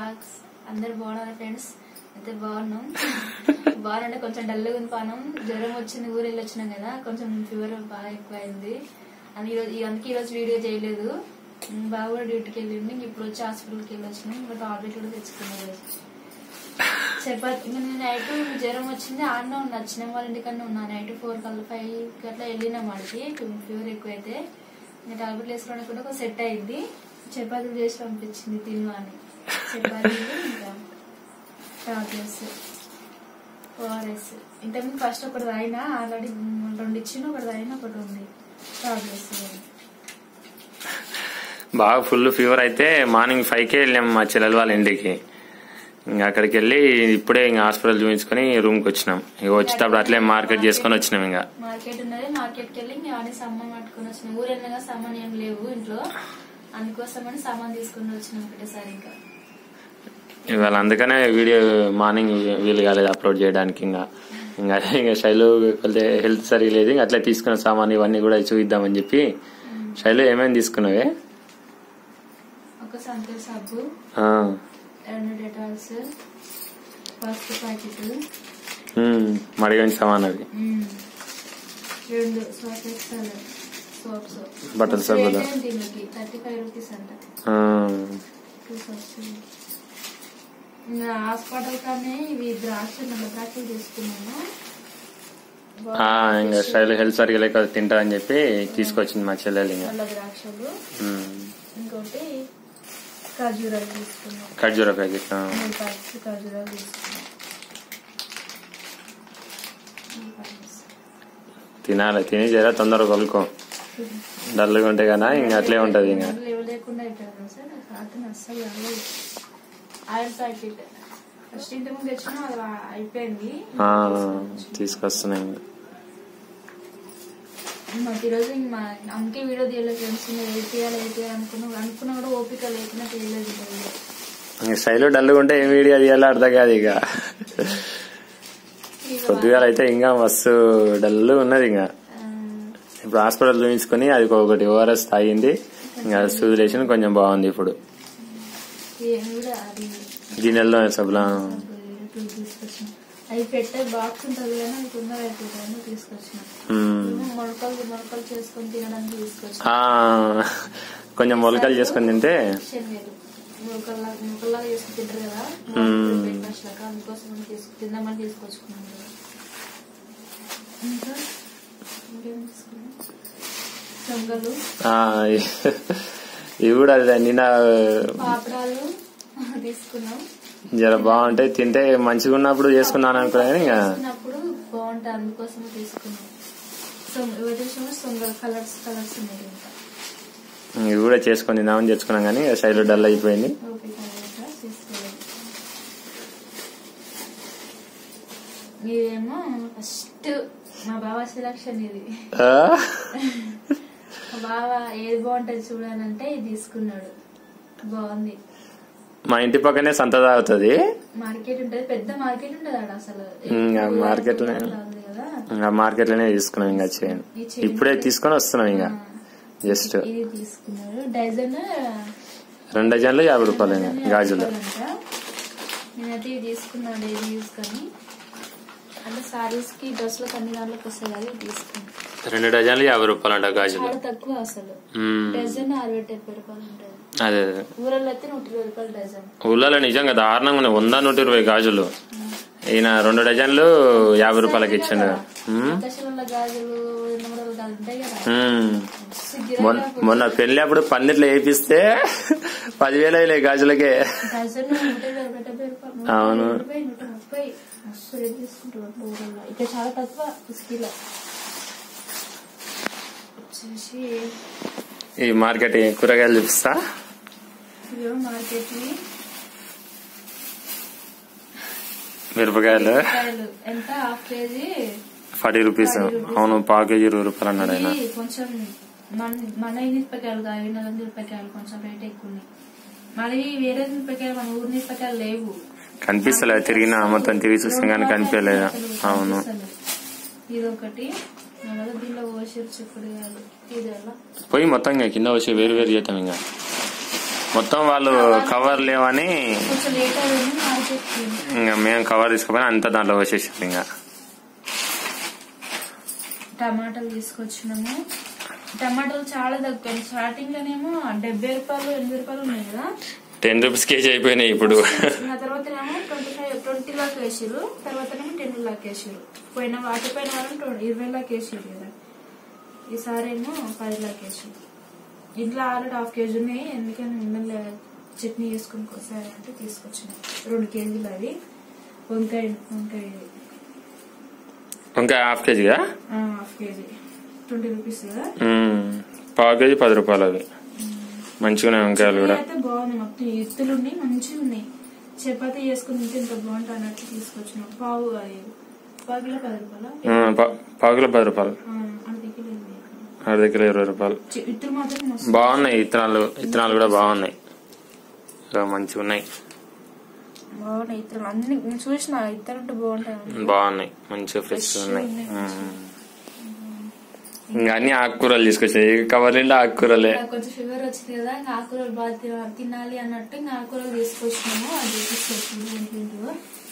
Vlogs అందరు బాగున్నారు friends అయితే బాగున్నాం బాగుంటే కొంచెం డల్గా ఉంది పానం జ్వరం వచ్చింది ఊరు వెళ్ళి వచ్చినాం కదా కొంచెం ఫీవర్ బాగా ఎక్కువైంది అని ఈరోజు ఈ- అందుకే ఈరోజు వీడియో చేయలేదు ఉమ్, బాగా కూడా డ్యూటీకి వెళ్ళింది ఇంక ఇప్పుడు వచ్చి హాస్పిటల్కి వెళ్ళి వచ్చినాం ఇంకా టాబ్లెట్ కూడా తెచ్చుకున్నాం ఈరోజు చపాతి ఇంకా నేను నైట్ జ్వరం వచ్చింది ఆడనే ఉన్నా వచ్చిన వాళ్ళ ఇంటికన్నా ఉన్నా నైట్ ఫోర్ కల్లా ఫైవ్ అట్లా వెళ్ళినాం వాడికి ఫీవర్ ఎక్కువైతే ఇంకా టాబ్లెట్ వేసుకోవడానికి కూడా ఒక సెట్ అయింది చపాతీలు చేసి పంపించింది తిను అని చపాతీలు ఇంకా టాబ్లెట్స్ ఓఆర్ఎస్ ఇంతకుముందు ఫస్ట్ ఒకటి తాగినా ఆల్రెడీ రెండు ఇచ్చిన ఒకటి తాగిన ఒకటి ఉంది టాబ్లెట్స్ బాగా ఫుల్ ఫీవర్ అయితే మార్నింగ్ ఫైవ్ కే వెళ్ళాం మా చెల్లెల వాళ్ళ ఇంటికి ఇంకా అక్కడికి వెళ్ళి ఇప్పుడే ఇంకా హాస్పిటల్ చూపించుకొని రూమ్ కి వచ్చినాం ఇక వచ్చేటప్పుడు అట్లే మార్కెట్ చేసుకొని వచ్చినాం ఇంకా మార్కెట్ ఉన్నది మార్కెట్కి వెళ్ళి ఇంకా అన్ని సామాన్ పట్టుకొని వచ్చినాం ఊరెళ్ళగా సామాన్ ఏం లేవు ఇంట్లో అందుకోసమని సామాన్ తీసుకుని వచ్చినాం ఒకటేసారి ఇంకా ఇవాళ అందుకనే వీడియో మార్నింగ్ వీలు కాలేదు అప్లోడ్ చేయడానికి ఇంకా ఇంకా ఇంకా శైలు వెళ్తే హెల్త్ సరిగా లేదు ఇంకా అట్లే తీసుకున్న సామాన్ ఇవన్నీ కూడా చూపిద్దామని చెప్పి శైలు ఏమేమి తీసుకున్నావే ఒక సంతూర్ సబ్బు ఆ, రెండు డెటాల్స్ పసుపు ప్యాకెట్ ఉమ్, మడిగని సామాన్ అవి రెండు సోప్ ఎక్సల్ సోప్స్ బట్టల సబ్బులు. దీనికి థర్టీ ఫైవ్ రూపీస్ అంట ఆ, టూ సోప్స్ ఇంకా హాస్పిటల్ కానీ ఇవి ద్రాక్ష నల్ల ద్రాక్షలు తీసుకున్నాము ఆ, ఇంకా శైలు హెల్త్ సరిగా లేక తింటా అని చెప్పి తీసుకొచ్చింది మా చెల్లెలు ఇంకా నల్ల ద్రాక్షలు ఉమ్, ఇంకోటి ఖర్జూరాలు తీసుకున్నాం ఖర్జూర ప్యాకెట్ ఆ. మూడు ప్యాకెట్స్ ఖర్జూరాలు తీసుకున్నాం మూడు ప్యాకెట్స్. తినాలి తిని జర తొందరగా కొలుకో డల్గా ఉంటే కదా ఇంకా అట్లే ఉంటది ఇంకా లేవు లేకుండా అయిపోయాను సార్ నాకు రాత్రి అస్సలు రాలేదు ఆయిల్ ప్యాకెట్ ఫస్ట్ ఇంటి ముందు తెచ్చినా అది అయిపోయింది ఆ, తీసుకొస్తున్నాయి ఇంకా. మాకు ఈరోజు ఇంక మా అమ్మకి వీడియో తీయలేదు ఫ్రెండ్స్ ఏ తీయాలి ఏ తీయాలి అనుకున్నా అనుకున్నా కూడా ఓపిక లేకుండా తీయలేదు ఇంకా వీడియో ఇంకా శైలు డల్గా ఉంటే ఏం వీడియో తీయాలో అర్థం కాదు ఇక ఇక పొద్దుగాల అయితే ఇంకా మస్తు డల్ ఉన్నది ఇంకా ఆ, ఇప్పుడు హాస్పిటల్ చూపించుకొని అది ఒకటి ఓఆర్ఎస్ తాగింది ఇంకా సూదులేసిన కొంచెం బాగుంది ఇప్పుడు ఏం కూడా అది గిన్నెల్లో సబ్లా టూ తీసుకొచ్చిన అవి పెట్టే బాక్స్ ఉంటుంది కానీ అది తొందర అయిపోతుంది తీసుకొచ్చిన ఏమో మొలకలు మొలకలు చేసుకొని తినడానికి తీసుకొచ్చిన కొంచెం మొలకలు చేసుకొని తింటే శనగలు మొలకల్లా మొలకల్లాగా చేసుకుని తింటారు కదా బ్రేక్ఫాస్ట్ లాగా అందుకోసం మనం తీసుకు తిందామని తీసుకొచ్చుకున్నాం కదా ఇంకా ఇంకేం తీసుకున్నాం శనగలు ఆ, ఇవి కూడా అదే నిన్న పాపడాలు తీసుకున్నాం జర బాగుంటాయి తింటే మంచిగా ఉన్నప్పుడు చేసుకున్నాను అనుకున్నా కానీ ఇంకా తీసుకున్నప్పుడు బాగుంటుంది అందుకోసం తీసుకున్నాం సో ఇవైతే సొంగల్ కలర్స్ కలర్స్ ఉన్నాయి ఇంకా ఇవి కూడా చేసుకొని తిందామని తెచ్చుకున్నాం కానీ శైలు డల్ అయిపోయింది ఓకే కలర్ తీసుకోవాలి ఇదేమో ఫస్ట్ మా బావ సెలక్షన్ ఇది ఆ? మా బావ ఏది బాగుంటది చూడాలంటే ఇది తీసుకున్నాడు బాగుంది మా ఇంటి పక్కనే సంత తాగుతుంది మార్కెట్ ఉంటది పెద్ద మార్కెట్ ఉంటది ఆడ అసలు ఇంకా మార్కెట్ లోనే. ఎక్కువ ఉంది కదా ఇంకా మార్కెట్ లోనే తీసుకున్నాం ఇంకా చైన్ ఈ చైన్ ఇప్పుడే తీసుకొని వస్తున్నాం ఇంకా జస్ట్ ఇది తీసుకున్నాడు డజన్ రెండు డజన్లు యాభై రూపాయలు ఇంకా గాజులు నేనైతే ఇవి తీసుకున్నాను డైలీ యూస్ కానీ అంటే సారీస్ కి డ్రెస్లకు అన్ని దాంట్లోకి వస్తాయి కదా ఇవి తీసుకున్నాను రెండు డజన్లు యాభై రూపాయలు అంట గాజులు చాలా తక్కువ అసలు మ్మ్. డజన్ అరవై డెబ్బై రూపాయలు ఉంటుంది అదే అదే ఊరల్లో అయితే నూట ఇరవై రూపాయలు డజన్ ఊళ్ళలో నిజంగా దారుణంగా ఉన్నాయి వంద నూట ఇరవై గాజులు ఈయన రెండు డజన్లు యాభై రూపాయలకి ఇచ్చిండు మ్మ్. ఆకాశంలో గాజులు ఎన్నమూడలు గాజులు ఉంటాయి కదా మ్మ్. మస్తు గిరాకీ మొన్న అప్పుడు. మొన్న పెళ్లి అప్పుడు పందిట్లో వేపిస్తే పదివేలు అయినాయి గాజులకే డజన్ నూట ఇరవై నూట డెబ్బై రూపాయలు నూట అవును. ఇరవై నూట ముప్పై మస్తు రేట్ తీసుకుంటారు అప్పుడు ఊరల్లో ఇక్కడ చాలా తక్కువ ఉస్కీలో వచ్చేసి ఈ మార్కెట్ కూరగాయలు చూపిస్తా ఇవేమో మార్కెట్ ని మిరపకాయలు కాయలు ఎంత హాఫ్ కేజీ ఫార్టీ రూపీస్ అవును పావు కేజీ ఇరవై రూపాయలు అన్నాడు ఆయన ఇది కొంచెం మన మన మిరపకాయలు కాదు వినగం మిరపకాయలు కొంచెం రేట్ ఎక్కువ ఉన్నాయి మరి వేరే మిరపకాయలు మన ఊరి మిరపకాయలు లేవు కనిపిస్తలేదు తిరిగినా మొత్తం తిరిగి చూస్తాం కానీ కనిపించలేదు అవును ఇది ఒకటి మళ్ళీ దీనిలో ఓసిరు చిక్కుడు కాదు ఇది ఎలా పోయి మొత్తం ఇంకా కింద వచ్చి వేరు వేరు చేద్దాం ఇంకా మొత్తం వాళ్ళు కవర్ లేవని కొంచెం లేట్ అయింది నాకు చెప్పింది ఇంకా మేము కవర్ తీసుకుపోయినా అంతా దాంట్లో వచ్చేసింది ఇంకా టమాటాలు తీసుకొచ్చినాము టమాటాలు చాలా తక్కువ స్టార్టింగ్ లోనేమో డెబ్బై రూపాయలు ఎనభై రూపాయలు ఉన్నాయి కదా టెన్ రూపీస్ కేజీ అయిపోయినాయి ఇప్పుడు ఆ తర్వాత ఏమో ట్వంటీ ఫైవ్ ట్వంటీ లాక్ వేసారు తర్వాత ఏమో టెన్ లాక్ వేసారు పోయిన వాటి పైన వారం ట్వంటీ ఇరవై లాక్ వేసారు కదా ఈసారి ఏమో పది లాక్ వేసారు ఇంట్లో ఆల్రెడీ హాఫ్ కేజీ ఉన్నాయి ఎందుకని మిమ్మల్ని చట్నీ చేసుకుని ఒకసారి అంటే తీసుకొచ్చిన రెండు కేజీలు అవి వంకాయ వంకాయ ఇంకా హాఫ్ కేజీగా ఆ, హాఫ్ కేజీ ట్వంటీ రూపీస్ కదా మ్మ్. పావు కేజీ పది రూపాయలు అవి మంచిగా ఉన్నాయి వంకాయలు కూడా అయితే బాగుంది మొత్తం ఎత్తులు ఉన్నాయి మంచిగా ఉన్నాయి చపాతీ చేసుకుని తింటే ఇంత బాగుంటుంది అన్నట్టు తీసుకొచ్చినాం పావు అది పావు కిలో పది రూపాయల మ్మ్. పా- పావు కిలో పది రూపాయలు అర్ధ కిలో ఇరవై. అర దగ్గర ఇరవై రూపాయలు చి- ఇత్తులు మాత్రం మస్తు బాగున్నాయి ఇత్తనాలు ఇత్తనాలు కూడా బాగున్నాయి ఇక మంచిగా ఉన్నాయి బాగున్నాయి ఇత్తలు అన్ని నేను చూసిన ఇత్తలు అంటే బాగుంటాయి బాగున్నాయి మంచిగా ఫ్రెష్ ఉన్నాయి మ్మ్. ఇంకా అన్ని ఆకుకూరలు తీసుకొచ్చాయి కవర్ నిండా ఆకుకూరలే నాకు కొంచెం షుగర్ వచ్చింది కదా ఇంకా ఆకుకూరలు బాగా తిన- తినాలి అన్నట్టు ఇంకా ఆకుకూరలు తీసుకొచ్చినాము అది తీసుకొచ్చింది ఏంటో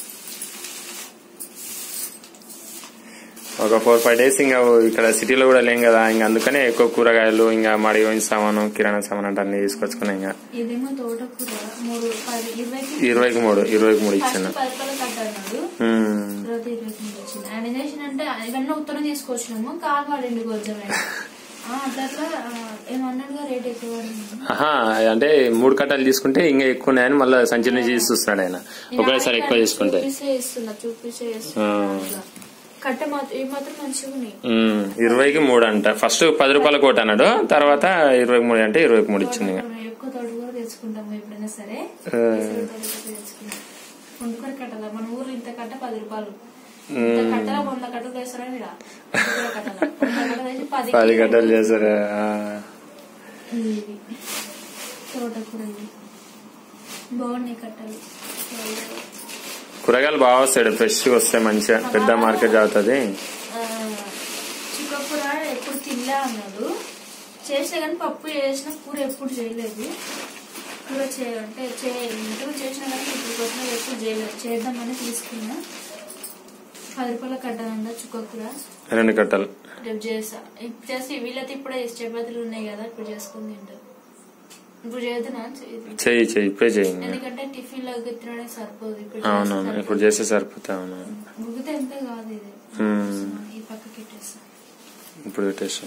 ఒక ఫోర్ ఫైవ్ డేస్ ఇంకా ఇక్కడ సిటీలో కూడా లేం కదా ఇంకా అందుకనే ఎక్కువ కూరగాయలు ఇంకా మడి పోయిన సామాను కిరాణా సామాన్ అంటే అన్ని తీసుకొచ్చుకున్నాయి ఇంకా ఇదేమో తోటకూర మూడు పది ఇరవైకి ఇరవైకి మూడు ఇరవైకి మూడు ఫస్ట్ ఇచ్చాను పది రూపాయలు కట్టాడు మ్మ్. తర్వాత ఇరవై తొమ్మిది వచ్చింది ఆయన ఏం చేసిందంటే ఇవన్నీ ఉత్తరం తీసుకొచ్చినాము కాలు వాడిండి కొంచెం ఆయన. ఆ, అట్లా అట్లా ఆ, ఏమన్నాడుగా రేట్ ఎక్కువ పడింది. ఆహా అంటే మూడు కట్టలు తీసుకుంటే ఇంకా ఎక్కువ ఉన్నాయని మళ్ళీ సంచలనం చేసి చూస్తున్నాడు ఆయన ఒకవేళసారి ఎక్కువ తీసుకుంటే చూపిసే ఇస్తున్నా చూపిసే ఆ. ఇస్తున్నా అట్లా. కట్ట మాత్రం ఇవి మాత్రం మంచిగా ఉన్నాయి మ్మ్. ఇరవైకి మూడు అంట ఫస్ట్ పది రూపాయల కోట అన్నాడు తర్వాత ఇరవైకి మూడు అంటే ఇరవైకి మూడు ఇచ్చింది ఇంకా మనం ఎక్కువ తోడు కూడా తెచ్చుకుంటాము ఎప్పుడైనా సరే ఆ. ఈసారి తోడు కూడా తెచ్చుకున్నాం వండుకొని కట్టాల మన ఊర్లో ఇంత కట్ట పది రూపాయలు ఇంత కట్టల వంద కట్టలు వేస్తారని ఇక్కడ కట్టాల వంద కట్టలు వేసి పది పది కట్టలు చేశారు ఆ. ఇవి తోటకూర ఇవి బాగున్నాయి కట్టలు కూరగాయలు బాగా వస్తాడు ఫ్రెష్ వస్తాయి మంచిగా పెద్ద మార్కెట్ అవుతుంది చుక్కకూర ఎప్పుడు తినలే అన్నాడు చేసిన కానీ పప్పు చేసిన కూర ఎప్పుడు చేయలేదు కూర చేయాలంటే చే ఇంట్లో చేసిన కానీ ఇప్పుడు కోసం ఎప్పుడు చేయలేదు చేద్దామని తీసుకున్నా పది రూపాయల కట్టాలంట చుక్కకూర రెండు కట్టలు రేపు చేసా ఇప్పుడు చేసి వీళ్ళైతే ఇప్పుడే చపాతీలు ఉన్నాయి కదా ఇప్పుడు చేసుకుని తింటారు ఇప్పుడు చేద్దానా చేయదు చెయ్యి చెయ్యి ఇప్పుడే చెయ్యి ఎందుకంటే టిఫిన్ లో తినడానికి సరిపోదు ఇప్పుడు అవునవును చేస్తే ఇప్పుడు చేస్తే సరిపోతా అవునవును గుగితే ఎంత కాదు ఇది మ్మ్. ఈ పక్కకి పెట్టేస్తా ఇప్పుడు పెట్టేసి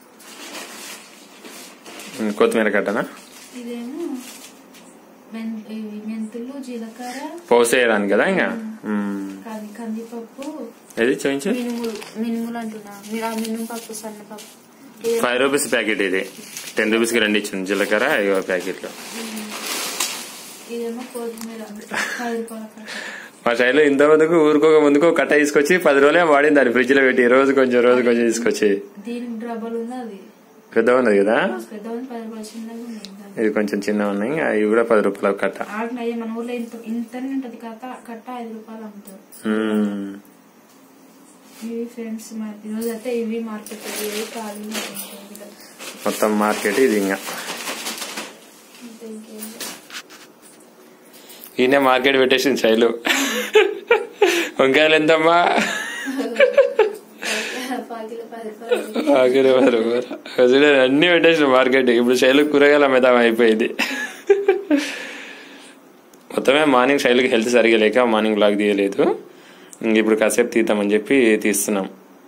మ్మ్, కొత్తిమీర కట్టనా ఇదేమో మెన్- ఇవి మెంతులు జీలకర్ర పోసేయడానికి కదా ఇంకా మ్మ్. కంది కందిపప్పు ఏది చూపించు మినుములు మినుములు అంటున్నా మీ- ఆ మినుము పప్పు సన్నపప్పు ఇది- ఫైవ్ రూపీస్ ప్యాకెట్ ఇది టెన్ రూపీస్ కి రెండు ఇచ్చింది జీలకర్ర ఇగో ప్యాకెట్లు ఇదేమో కొత్తిమీర పది రూపాయల కట్ట. మా సైడ్ ఇంత ముందుకు ఊరుకోక ముందుకు ఒక కట్ట తీసుకొచ్చి పది రోజులే వాడింది దాన్ని ఫ్రిడ్జ్ లో పెట్టి రోజు కొంచెం రోజు కొంచెం తీసుకొచ్చి దీనికి డబ్బులు ఉంది అది పెద్ద ఉన్నది కదా పెద్ద ఉంది పది రూపాయలు చిన్నగా ఉంది దాని. ఇది కొంచెం చిన్న ఉన్నాయి ఇంకా ఇవి కూడా పది రూపాయల కట్ట ఆడినాయి మన ఊర్లో ఇంత ఇంతనే ఉంటది కట్ట కట్ట ఐదు రూపాయలు అమ్ముతారు మ్మ్. ఇవి ఫ్రెండ్స్ మరి ఈరోజు అయితే ఇవి మార్కెట్ ఇవి ఖాళీ ఉంటాయి. మొత్తం మార్కెట్ ఇది ఇంకా ఇంకా ఇంకేం లేదు. ఈయన మార్కెట్ పెట్టేసింది శైలు వంకాయలు ఎంతమ్మా పాకిలో పది రూపాయలు ఆఖరి వారు అసలు అన్ని పెట్టేసిన మార్కెట్ ఇప్పుడు శైలు కూరగాయల మీద అయిపోయింది మొత్తమే మార్నింగ్ శైలుకి హెల్త్ సరిగా లేక మార్నింగ్ బ్లాగ్ తీయలేదు ఇంక ఇప్పుడు కాసేపు తీద్దామని చెప్పి తీస్తున్నాం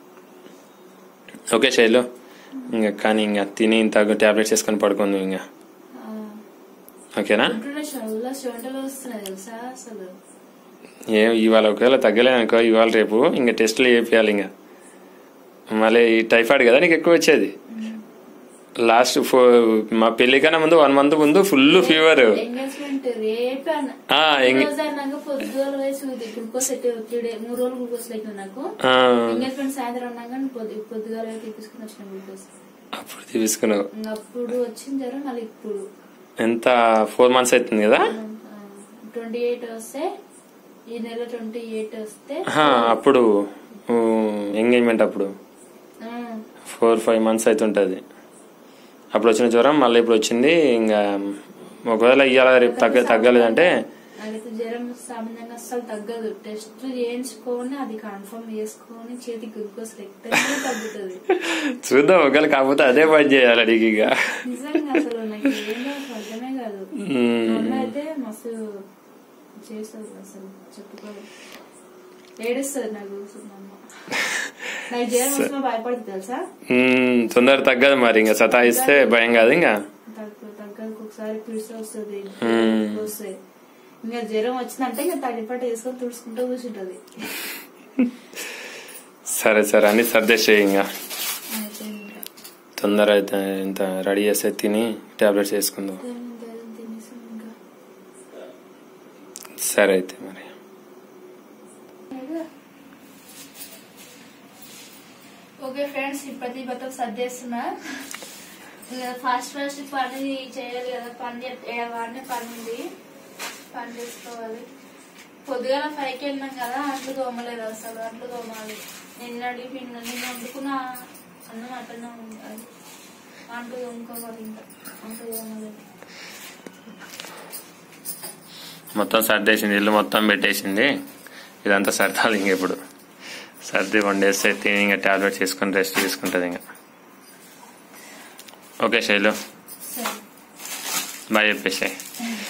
ఓకే శైలు ఇంకా కానీ ఇంకా తిని ఇంత టాబ్లెట్స్ వేసుకొని పడుకుంది ఇంకా ఓకేనా ఉంటుండే చదువులో చెమటలు వస్తున్నాయి తెలుసా అసలు ఏం ఇవాళ ఒకవేళ తగ్గలేదనుకో ఇవాళ రేపు ఇంకా టెస్టులు చేయాలి ఇంకా మళ్ళీ ఈ టైఫాయిడ్ కదా నీకు ఎక్కువ వచ్చేది లాస్ట్ ఫోర్ మా పెళ్లి కన్నా ముందు వన్ మంత్ ముందు ఫుల్ ఫీవర్ ఎంగేజ్మెంట్ రేపు అన్న ఆ, ఎంగ- రోజు అన్నాక పొద్దుగల వయసు గ్లూకోజ్ సెట్ త్రీ డే మూడు రోజులు గ్లూకోజ్ లెక్క నాకు ఆ, ఎంగేజ్మెంట్ సాయంత్రం అన్నాక పొద్దు పొద్దుగాల తీసుకుని వచ్చిన గ్లూకోజ్ అప్పుడు తీసుకున్నావు ఇంకా అప్పుడు వచ్చింది జ్వరం మళ్ళీ ఇప్పుడు ఎంత ఫోర్ మంత్స్ అవుతుంది కదా ట్వంటీ ఎయిట్ వస్తే ఈ నెల ట్వంటీ ఎయిట్ వస్తే ఆ, అప్పుడు ఎంగేజ్మెంట్ అప్పుడు ఆ, ఫోర్ ఫైవ్ మంత్స్ అవుతుంటది అప్పుడు వచ్చిన జ్వరం మళ్ళీ ఇప్పుడు వచ్చింది ఇంకా ఒకవేళ ఇవాళ రేపు తగ్గ తగ్గలేదంటే నాకైతే జ్వరం సామాన్యంగా అస్సలు తగ్గదు టెస్ట్ చేయించుకొని అది కన్ఫర్మ్ చేసుకొని చేతి గ్లూకోజ్ ఎక్కితేనే తగ్గుతుంది చూద్దాం ఒకవేళ కాకపోతే అదే పని చేయాలి నీకు ఇక నిజంగా అసలు నాకు ఏంటో అసలు అర్థమే కాదు మ్మ్. మొన్న అయితే మస్తు చేస్తుంది అసలు చెప్పుకోదు ఏడుస్తుంది నాకు కూర్చున్న అమ్మ నాకు జ్వరం వస్తున్నా భయపడుతుంది తెలుసా మ్మ్, తొందర తగ్గదు మరి ఇంకా సతాయిస్తే భయం కాదు ఇంకా తగ్గదు తగ్గదు ఒకసారి పిడిసి వస్తుంది మ్మ్. వస్తాయి ఇంకా జ్వరం వచ్చిందంటే ఇంకా తడిపట్టు వేసుకొని తుడుచుకుంటూ కూర్చుంటది సరే సరే అన్ని సర్దేసేయి ఇంకా అయిపోయింది ఇంకా. తొందర అయితే ఇంత రెడీ చేస్తే తిని టాబ్లెట్స్ వేసుకుందాం జ్వరం జ్వరం తినేసాం ఇంకా సరే అయితే మరి ఓకే ఫ్రెండ్స్ ఇప్పటి బతుకు సర్దేస్తున్నా ఫాస్ట్ ఫాస్ట్ పని చేయాలి కదా పని చే- వాడినే పని ఉంది పని చేసుకోవాలి పొద్దుగాల ఫైవ్కి వెళ్ళినాం కదా అంట్లు తోమలేదు అసలు అంట్లు తోమాలి నిన్నటి నిన్న నిన్న వండుకున్న అన్నం అట్లనే ఉంది అది అంట్లు తోముకోవాలి ఇంకా అంట్లు తోమలేదు మొత్తం సర్దేసింది ఇల్లు మొత్తం పెట్టేసింది ఇదంతా సర్దాలి ఇంక ఇప్పుడు సర్ది వండేస్తే తిని ఇంకా టాబ్లెట్స్ వేసుకొని రెస్ట్ తీసుకుంటుంది ఇంకా ఓకే శైలు సరే బాయ్ చెప్పేసాయి